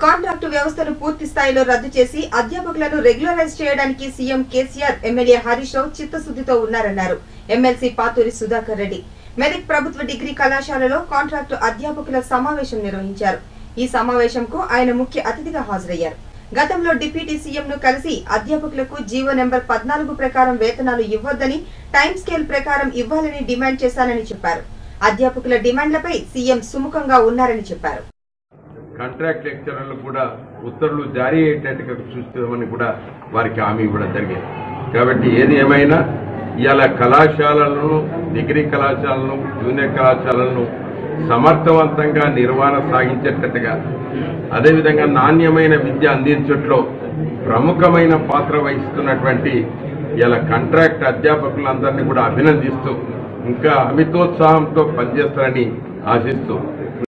contract వ్యవస్థను పూర్తి స్థాయిలో రద్దు చేసి అధ్యాపకులను రెగ్యులరైజ్ చేయడానికి సీఎం కేసీఆర్ ఎమ్మెల్యే హరీష్ రావు చిత్తశుద్దితో ఉన్నారన్నారు ఎమ్మెల్సీ పాతూరి సుధాకర్ రెడ్డి మెదక్ ప్రభుత్వ డిగ్రీ కళాశాలలో కాంట్రాక్టు అధ్యాపకుల సమావేశం నిర్వహించారు ఈ సమావేశంకు ఆయన ముఖ్య అతిథిగా హాజరయ్యారు గతంలో డిప్యూటీ సీఎం ను కలిసి అధ్యాపకులకు జీవో నెంబర్ పద్నాలుగు ప్రకారం వేతనాలు ఇవ్వొద్దని టైం స్కేల్ ప్రకారం ఇవ్వాలని డిమాండ్ చేశానని చెప్పారు అధ్యాపకుల డిమాండ్లపై సీఎం సుముఖంగా ఉన్నారని చెప్పారు కాంట్రాక్ట్ లెక్చరర్లు కూడా ఉత్తర్వులు జారీ అయ్యేటట్టుగా చూస్తామని కూడా వారికి హామీ ఇవ్వడం జరిగింది కాబట్టి ఏది ఏమైనా ఇవాళ కళాశాలలను డిగ్రీ కళాశాలను జూనియర్ కళాశాలలను సమర్థవంతంగా నిర్వహణ సాగించేటట్టుగా అదేవిధంగా నాణ్యమైన విద్య అందించట్లో ప్రముఖమైన పాత్ర వహిస్తున్నటువంటి ఇలా కాంట్రాక్ట్ అధ్యాపకులందరినీ కూడా అభినందిస్తూ ఇంకా అమితోత్సాహంతో పనిచేస్తారని ఆశిస్తూ